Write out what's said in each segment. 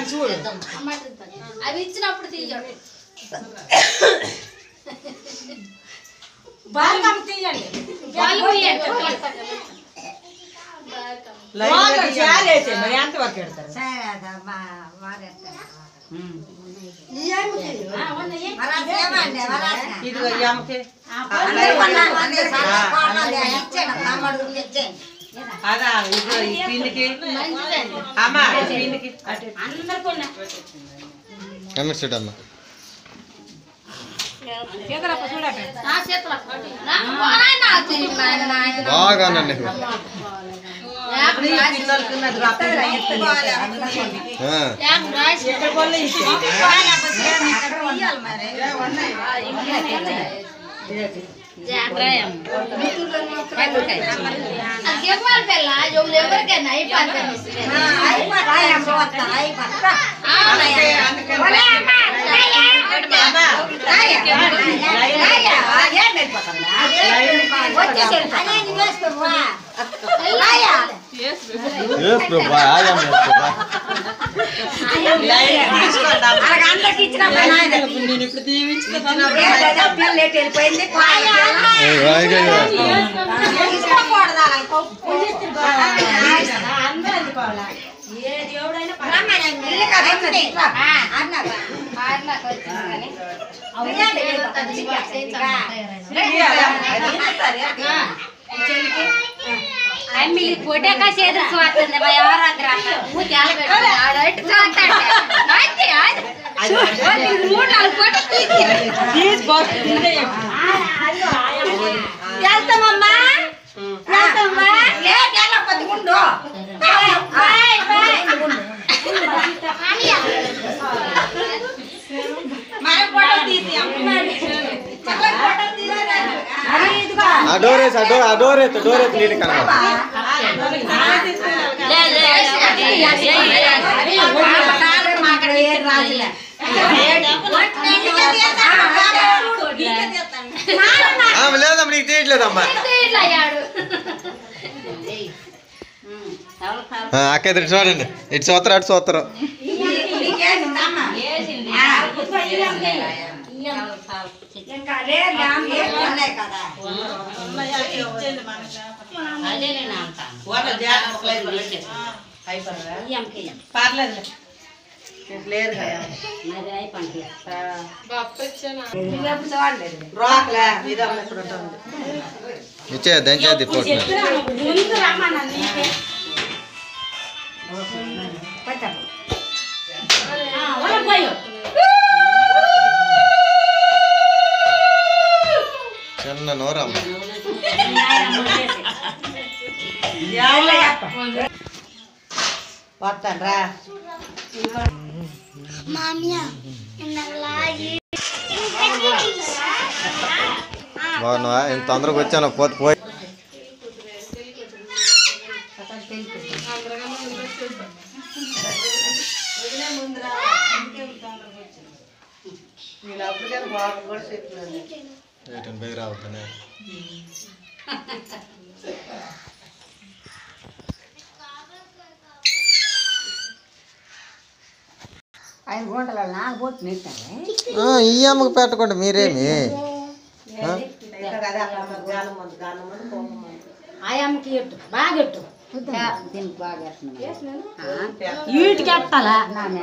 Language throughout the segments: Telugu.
అని చూడు అవి ఇచ్చినప్పుడు తీయండి బాగా తీయండి వాళ్ళు తీయండి బాగా జాలేసే మరి ఎంతవరకు పెడతారు ఇదిగో ఈ అమ్మకి అదా ఇదిగో ఈ పిన్నికి అమ్మ ఈ పిన్నికి అటు కమిట్ సెట్ అమ్మా నా చేతుల నా నాయన తీయండి, నాయన, నాయన. బాగా అనండి యాభై రాసి- పిల్లలకి ఉన్నది రక్తం ఆ, యాభై రాసి- అది ఇవ్వాలి పిల్ల, ఎవరు ఎవరికైనా అయిపోతుంది. ఏస్ ప్రభా ఆయమ్మ ఏస్ ప్రభా నేను ఇప్పుడు దీవించుకున్నాను ఏ, రాయిగా ఇవ్వ. పార్లకు వచ్చింది కానీ. తచ్చి పట్టేయించాలి. అమ్మిలి పొట్టక చేదు స్వాతంత్ర ఎవరాత్ర ముత్యాలు పెట్టుకుని ఆడబెట్టి చూస్తాడు. అయితే అది. చూడు, మూడు నాలుగు ఫోటోలు తీసి. వెళ్తామమ్మా వెళ్తామమ్మా లేదు, వెళ్ళకపోతే ఉండు. Bye, bye, bye. ఆ డోర్ వేసి ఆ డోర్ ఆ డోర్ ఎత్తు డోర్ ఎత్తు నీళ్ళు కనబడ ఆమె లేదమ్మా నీకు తీయట్లేదమ్మా అయితే ఇట్లా అయ్యాడు. ఆ, అక్క ఇద్దరు చూడండి ఇటు చూస్తారు అటు చూస్తారు అదే నేను అంటాను వాళ్ళు జాగ్రత్త అయిపోయిందా పర్లేదు లేరు కదా మరి అయిపోయింది రాకలే ఇదమ్మ ఇప్పుడు ఉంటుంది ఇచ్చే దంచేది పోటీ ముందు రమ్మన్నా నీకే పోయో చిన్న నోరమ్మ వస్తాను రా బాగున్నావా ఇంత తొందరగా వచ్చాను పోతే పోయి నేను అప్పటికే బాగా కూడా చెప్పినాను ఏటని బయట రావద్దనే ఐదు గంటల నాలుగు పోతుంది ఇస్తానే ఆ, ఈ అమ్మకి పెట్టకుండా మీరేమి ఆ? ఇంకా కదా అక్కడ గానం మంది గానం మంది కోపం మంది ఆయమ్మకి ఎట్టు బాగా ఎట్టు దీనికి బాగా వీటికి ఎట్టాలా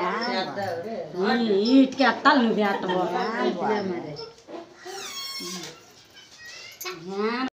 వీటికి ఎట్టాలి నువ్వు ఎట్టబోరా